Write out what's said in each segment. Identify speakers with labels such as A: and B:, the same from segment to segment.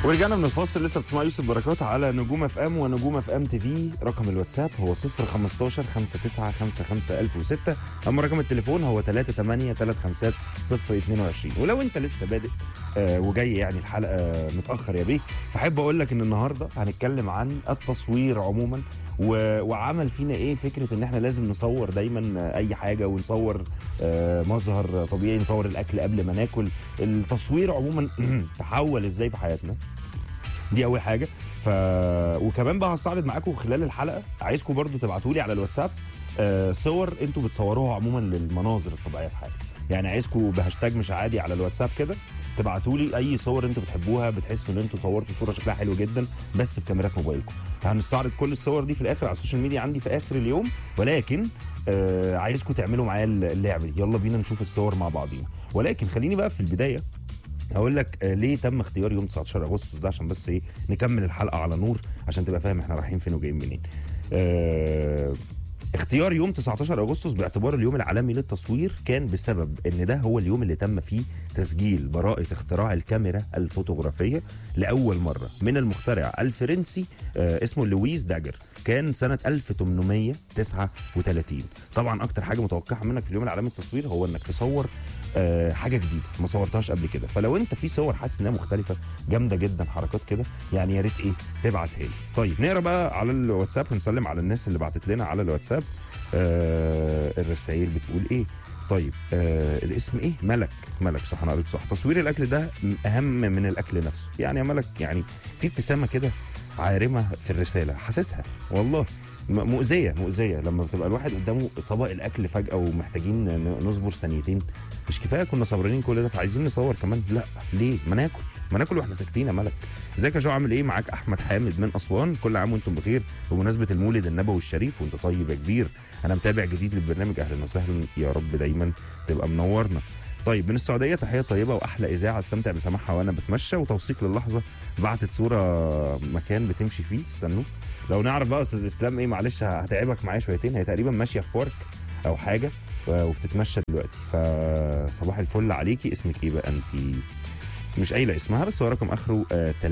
A: ورجعنا من الفاصل لسه بتسمعوا يوسف بركات على نجوم اف ام ونجوم اف ام تي في رقم الواتساب هو 015 59 55 1006 اما رقم التليفون هو 38 35 022 ولو انت لسه بادئ آه وجاي يعني الحلقه متاخر يا بيه فحب اقول لك ان النهارده هنتكلم عن التصوير عموما و... وعمل فينا ايه فكره ان احنا لازم نصور دايما آه، اي حاجه ونصور آه مظهر طبيعي نصور الاكل قبل ما ناكل التصوير عموما تحول ازاي في حياتنا دي اول حاجه ف وكمان بقى هستعرض معاكم خلال الحلقه عايزكم برضو تبعتوا لي على الواتساب آه صور انتوا بتصوروها عموما للمناظر الطبيعيه في حياتك يعني عايزكم بهاشتاج مش عادي على الواتساب كده تبعتوا لي اي صور انتوا بتحبوها بتحسوا ان انتوا صورتوا صوره شكلها حلو جدا بس بكاميرات موبايلكم هنستعرض كل الصور دي في الاخر على السوشيال ميديا عندي في اخر اليوم ولكن آه عايزكم تعملوا معايا اللعبه دي يلا بينا نشوف الصور مع بعضينا ولكن خليني بقى في البدايه هقول لك آه، ليه تم اختيار يوم 19 اغسطس ده عشان بس ايه نكمل الحلقه على نور عشان تبقى فاهم احنا رايحين فين وجايين منين. آه اختيار يوم 19 اغسطس باعتبار اليوم العالمي للتصوير كان بسبب ان ده هو اليوم اللي تم فيه تسجيل براءة اختراع الكاميرا الفوتوغرافية لأول مرة من المخترع الفرنسي آه اسمه لويس داجر كان سنة 1839 طبعا أكتر حاجة متوقعة منك في اليوم العالمي للتصوير هو إنك تصور آه حاجة جديدة ما صورتهاش قبل كده فلو أنت في صور حاسس إنها مختلفة جامدة جدا حركات كده يعني يا ريت إيه تبعتها لي طيب نقرا بقى على الواتساب ونسلم على الناس اللي بعتت لنا على الواتساب آه الرسائل بتقول ايه طيب آه الاسم ايه ملك ملك صح انا قريت صح تصوير الاكل ده اهم من الاكل نفسه يعني يا ملك يعني في ابتسامه كده عارمه في الرساله حاسسها والله م- مؤذيه مؤذيه لما بتبقى الواحد قدامه طبق الاكل فجاه ومحتاجين ن- نصبر ثانيتين مش كفايه كنا صابرين كل ده فعايزين نصور كمان لا ليه ما ناكل ما ناكل واحنا ساكتين يا ملك ازيك يا جو عامل ايه معاك احمد حامد من اسوان كل عام وانتم بخير بمناسبه المولد النبوي الشريف وانت طيب يا كبير انا متابع جديد للبرنامج اهلا وسهلا يا رب دايما تبقى منورنا طيب من السعوديه تحيه طيبه واحلى اذاعه استمتع بسماعها وانا بتمشى وتوثيق للحظه بعتت صوره مكان بتمشي فيه استنوا لو نعرف بقى استاذ اسلام ايه معلش هتعبك معايا شويتين هي تقريبا ماشيه في بارك او حاجه وبتتمشى دلوقتي فصباح الفل عليكي اسمك ايه بقى انت مش قايله اسمها بس هو رقم اخره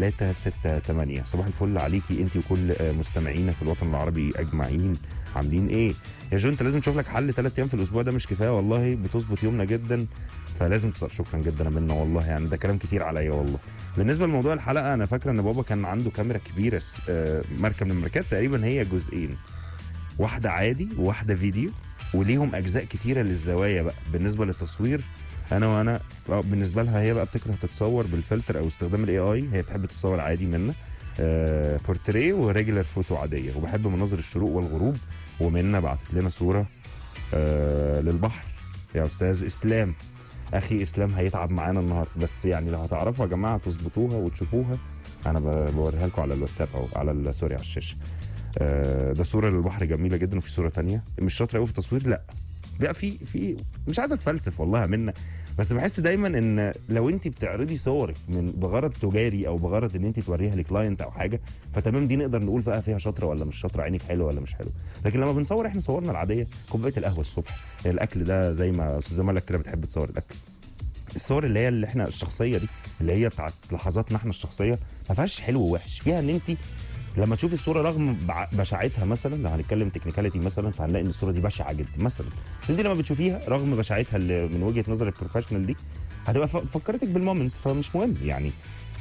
A: 368 صباح الفل عليكي انت وكل آه، مستمعينا في الوطن العربي اجمعين عاملين ايه يا جو انت لازم تشوف لك حل ثلاث ايام في الاسبوع ده مش كفايه والله بتظبط يومنا جدا فلازم تصير شكرا جدا يا منى والله يعني ده كلام كتير عليا والله بالنسبه لموضوع الحلقه انا فاكره ان بابا كان عنده كاميرا كبيره س- آه، ماركه من الماركات تقريبا هي جزئين واحده عادي وواحده فيديو وليهم اجزاء كتيره للزوايا بقى بالنسبه للتصوير انا وانا آه، بالنسبه لها هي بقى بتكره تتصور بالفلتر او استخدام الاي اي هي بتحب تتصور عادي منا آه بورتريه وريجولار فوتو عاديه وبحب مناظر الشروق والغروب ومنا بعتت لنا صوره آه للبحر يا استاذ اسلام اخي اسلام هيتعب معانا النهارده بس يعني لو هتعرفوا يا جماعه تظبطوها وتشوفوها انا ب- بوريها لكم على الواتساب او على ال- سوري على الشاشه آه ده صوره للبحر جميله جدا وفي صوره تانية مش شاطره قوي في التصوير لا بقى في في مش عايز اتفلسف والله منا بس بحس دايما ان لو انت بتعرضي صورك من بغرض تجاري او بغرض ان انت توريها لكلاينت او حاجه فتمام دي نقدر نقول بقى فيها شاطره ولا مش شاطره عينك حلوه ولا مش حلوه لكن لما بنصور احنا صورنا العاديه كوبايه القهوه الصبح الاكل ده زي ما استاذه ملك كده بتحب تصور الاكل الصور اللي هي اللي احنا الشخصيه دي اللي هي بتاعت لحظاتنا احنا الشخصيه ما فيهاش حلو ووحش فيها ان انت لما تشوفي الصوره رغم بع- بشاعتها مثلا لو هنتكلم تكنيكاليتي مثلا فهنلاقي ان الصوره دي بشعه جدا مثلا بس انت لما بتشوفيها رغم بشاعتها اللي من وجهه نظر البروفيشنال دي هتبقى ف- فكرتك بالمومنت فمش مهم يعني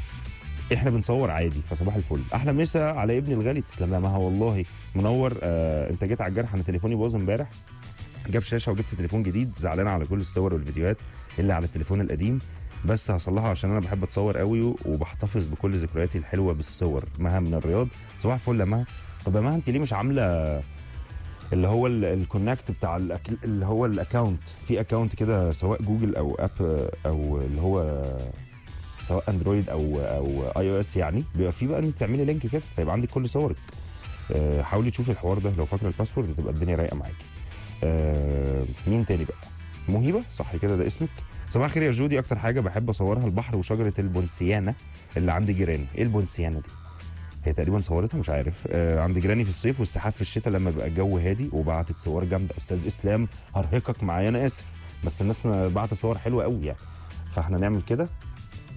A: احنا بنصور عادي فصباح الفل احلى مسا على ابني الغالي تسلم لها والله منور آه انت جيت على الجرح انا تليفوني باظ امبارح جاب شاشه وجبت تليفون جديد زعلان على كل الصور والفيديوهات اللي على التليفون القديم بس هصلحه عشان انا بحب اتصور قوي وبحتفظ بكل ذكرياتي الحلوه بالصور مها من الرياض صباح الفل يا مها طب يا مها انت ليه مش عامله اللي هو ال- الكونكت بتاع الأك- اللي هو الاكونت في اكونت كده سواء جوجل او اب او اللي هو سواء اندرويد او او اي او اس يعني بيبقى في بقى انت تعملي لينك كده فيبقى عندك كل صورك آه، حاولي تشوفي الحوار ده لو فاكره الباسورد تبقى الدنيا رايقه معاكي آه، مين تاني بقى مهيبه صح كده ده اسمك صباح الخير يا جودي اكتر حاجه بحب اصورها البحر وشجره البونسيانا اللي عند جيراني ايه البونسيانا دي هي تقريبا صورتها مش عارف آه عند جيراني في الصيف والسحاب في الشتاء لما بيبقى الجو هادي وبعتت صور جامده استاذ اسلام هرهقك معايا انا اسف بس الناس بعت صور حلوه قوي يعني فاحنا نعمل كده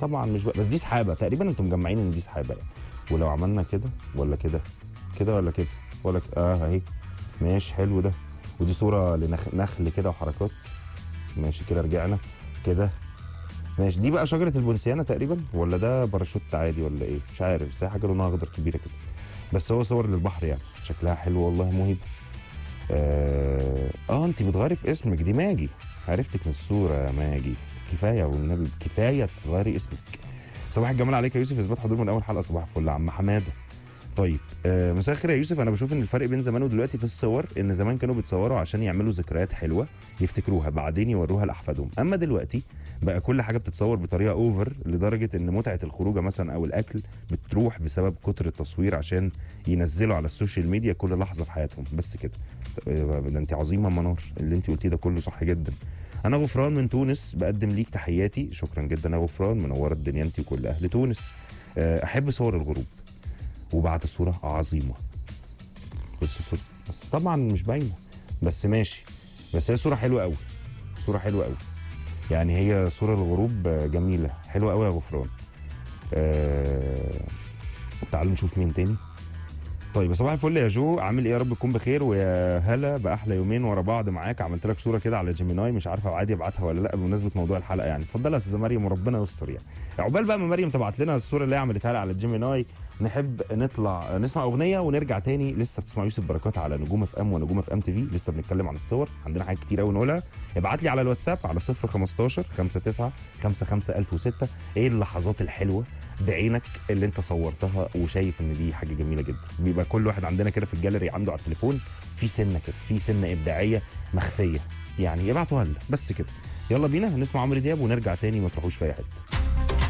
A: طبعا مش بقى. بس دي سحابه تقريبا انتم مجمعين ان دي سحابه يعني ولو عملنا كده ولا كده كده ولا كده ولا ك... اه اهي ماشي حلو ده ودي صوره لنخل نخل كده وحركات ماشي كده رجعنا كده ماشي دي بقى شجره البونسيانا تقريبا ولا ده باراشوت عادي ولا ايه مش عارف بس هي حاجه لونها اخضر كبيره كده بس هو صور للبحر يعني شكلها حلو والله مهيب اه, آه انت بتغيري في اسمك دي ماجي عرفتك من الصوره يا ماجي كفايه والنبي كفايه تغيري اسمك صباح الجمال عليك يا يوسف اثبات حضور من اول حلقه صباح الفل عم حماده طيب آه مساء الخير يا يوسف انا بشوف ان الفرق بين زمان ودلوقتي في الصور ان زمان كانوا بيتصوروا عشان يعملوا ذكريات حلوه يفتكروها بعدين يوروها لاحفادهم اما دلوقتي بقى كل حاجه بتتصور بطريقه اوفر لدرجه ان متعه الخروجه مثلا او الاكل بتروح بسبب كتر التصوير عشان ينزلوا على السوشيال ميديا كل لحظه في حياتهم بس كده آه، ده انت عظيمه منار اللي انت قلتيه ده كله صح جدا انا غفران من تونس بقدم ليك تحياتي شكرا جدا يا غفران منوره الدنيا انت وكل اهل تونس آه، احب صور الغروب وبعت صوره عظيمه بص الصوره بس طبعا مش باينه بس ماشي بس هي صوره حلوه قوي صوره حلوه قوي يعني هي صوره الغروب آه، جميله حلوه قوي يا غفران آه... تعالوا نشوف مين تاني طيب صباح الفل يا جو عامل ايه يا رب تكون بخير ويا هلا باحلى يومين ورا بعض معاك عملت لك صوره كده على جيميناي مش عارفه عادي ابعتها ولا لا بمناسبه موضوع الحلقه يعني اتفضل يا استاذه مريم وربنا يستر يعني عقبال بقى ما مريم تبعت لنا الصوره اللي هي عملتها لها على جيميناي نحب نطلع نسمع اغنيه ونرجع تاني لسه بتسمع يوسف بركات على نجوم اف ام ونجوم اف ام تي في لسه بنتكلم عن الصور عندنا حاجات كتير قوي نقولها ابعت لي على الواتساب على 015 59 55006 ايه اللحظات الحلوه بعينك اللي انت صورتها وشايف ان دي حاجه جميله جدا بيبقى كل واحد عندنا كده في الجاليري عنده على التليفون في سنه كده في سنه ابداعيه مخفيه يعني ابعتوها لنا بس كده يلا بينا نسمع عمرو دياب ونرجع تاني ما تروحوش في اي حته